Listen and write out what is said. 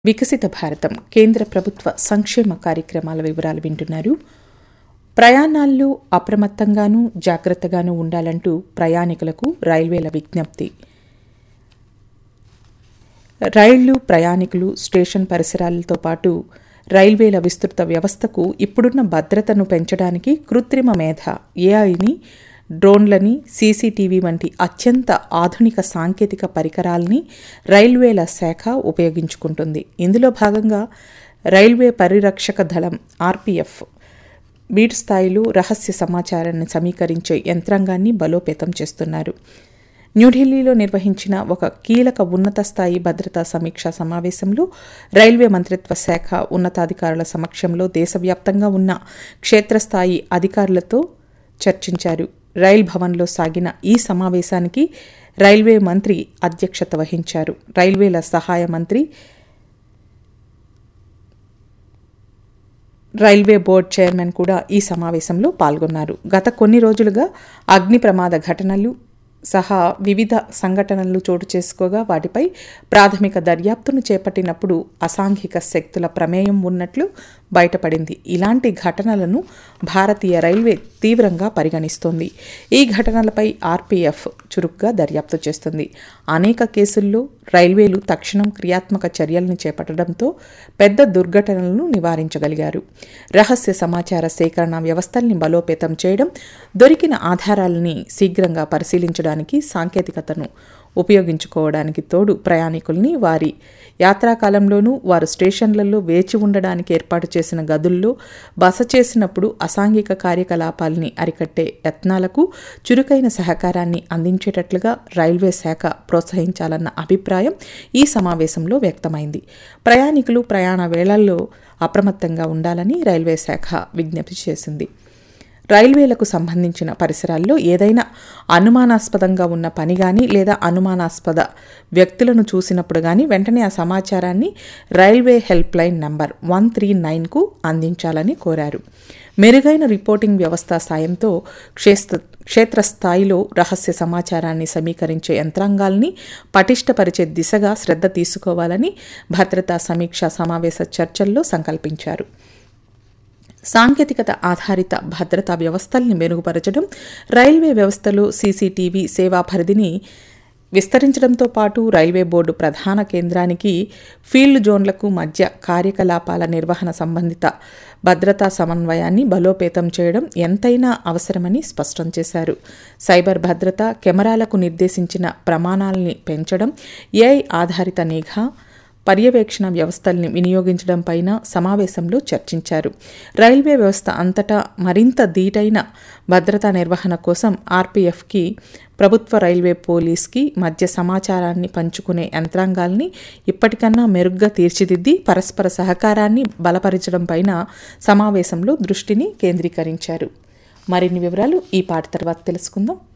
వికసిత భారతం కేంద్ర ప్రభుత్వ సంక్షేమ కార్యక్రమాల వివరాలు వింటున్నారు ప్రయాణాల్లో అప్రమత్తంగానూ జాగ్రత్తగానూ ఉండాలంటూ ప్రయాణికులకు రైల్వేల విజ్ఞప్తి రైళ్లు ప్రయాణికులు స్టేషన్ పరిసరాలతో పాటు రైల్వేల విస్తృత వ్యవస్థకు ఇప్పుడున్న భద్రతను పెంచడానికి కృత్రిమ మేధ ఏఐని డ్రోన్లని సీసీటీవీ వంటి అత్యంత ఆధునిక సాంకేతిక పరికరాల్ని రైల్వేల శాఖ ఉపయోగించుకుంటుంది ఇందులో భాగంగా రైల్వే పరిరక్షక దళం ఆర్పీఎఫ్ బీట్ స్థాయిలో రహస్య సమాచారాన్ని సమీకరించే యంత్రాంగాన్ని బలోపేతం చేస్తున్నారు న్యూఢిల్లీలో నిర్వహించిన ఒక కీలక ఉన్నత స్థాయి భద్రతా సమీక్షా సమావేశంలో రైల్వే మంత్రిత్వ శాఖ ఉన్నతాధికారుల సమక్షంలో దేశవ్యాప్తంగా ఉన్న క్షేత్రస్థాయి అధికారులతో చర్చించారు రైల్ భవన్లో సాగిన ఈ సమావేశానికి రైల్వే మంత్రి అధ్యక్షత వహించారు రైల్వేల సహాయ మంత్రి రైల్వే బోర్డు చైర్మన్ కూడా ఈ సమావేశంలో పాల్గొన్నారు గత కొన్ని రోజులుగా అగ్ని ప్రమాద ఘటనలు సహా వివిధ సంఘటనలు చోటు చేసుకోగా వాటిపై ప్రాథమిక దర్యాప్తును చేపట్టినప్పుడు అసాంఘిక శక్తుల ప్రమేయం ఉన్నట్లు బయటపడింది ఇలాంటి ఘటనలను భారతీయ రైల్వే తీవ్రంగా పరిగణిస్తోంది ఈ ఘటనలపై ఆర్పీఎఫ్ చురుగ్గా దర్యాప్తు చేస్తుంది అనేక కేసుల్లో రైల్వేలు తక్షణం క్రియాత్మక చర్యలను చేపట్టడంతో పెద్ద దుర్ఘటనలను నివారించగలిగారు రహస్య సమాచార సేకరణ వ్యవస్థల్ని బలోపేతం చేయడం దొరికిన ఆధారాలని శీఘ్రంగా పరిశీలించడానికి సాంకేతికతను ఉపయోగించుకోవడానికి తోడు ప్రయాణికుల్ని వారి యాత్రాకాలంలోనూ వారు స్టేషన్లలో వేచి ఉండడానికి ఏర్పాటు చేసిన గదుల్లో బస చేసినప్పుడు అసాంఘిక కార్యకలాపాల్ని అరికట్టే యత్నాలకు చురుకైన సహకారాన్ని అందించేటట్లుగా రైల్వే శాఖ ప్రోత్సహించాలన్న అభిప్రాయం ఈ సమావేశంలో వ్యక్తమైంది ప్రయాణికులు ప్రయాణ వేళల్లో అప్రమత్తంగా ఉండాలని రైల్వే శాఖ విజ్ఞప్తి చేసింది రైల్వేలకు సంబంధించిన పరిసరాల్లో ఏదైనా అనుమానాస్పదంగా ఉన్న పని కానీ లేదా అనుమానాస్పద వ్యక్తులను చూసినప్పుడు కానీ వెంటనే ఆ సమాచారాన్ని railway help line number one three నైన్కు అందించాలని కోరారు మెరుగైన రిపోర్టింగ్ వ్యవస్థ సాయంతో క్షేత్ర క్షేత్రస్థాయిలో రహస్య సమాచారాన్ని సమీకరించే యంత్రాంగాల్ని పటిష్టపరిచే దిశగా శ్రద్ధ తీసుకోవాలని భద్రతా సమీక్షా సమావేశ చర్చల్లో సంకల్పించారు సాంకేతికత ఆధారిత భద్రతా వ్యవస్థల్ని మెరుగుపరచడం రైల్వే వ్యవస్థలో సీసీటీవీ సేవా పరిధిని విస్తరించడంతో పాటు రైల్వే బోర్డు ప్రధాన కేంద్రానికి ఫీల్డ్ జోన్లకు మధ్య కార్యకలాపాల నిర్వహణ సంబంధిత భద్రతా సమన్వయాన్ని బలోపేతం చేయడం ఎంతైనా అవసరమని స్పష్టం చేశారు సైబర్ భద్రత కెమెరాలకు నిర్దేశించిన ప్రమాణాలని పెంచడం ఏఐ ఆధారిత నిఘా పర్యవేక్షణ వ్యవస్థల్ని వినియోగించడం పైన సమావేశంలో చర్చించారు రైల్వే వ్యవస్థ అంతటా మరింత ధీటైన భద్రతా నిర్వహణ కోసం ఆర్పీఎఫ్కి ప్రభుత్వ రైల్వే పోలీస్కి మధ్య సమాచారాన్ని పంచుకునే యంత్రాంగాల్ని ఇప్పటికన్నా మెరుగ్గా తీర్చిదిద్ది పరస్పర సహకారాన్ని బలపరచడం పైన సమావేశంలో దృష్టిని కేంద్రీకరించారు మరిన్ని వివరాలు ఈ పాట తర్వాత తెలుసుకుందాం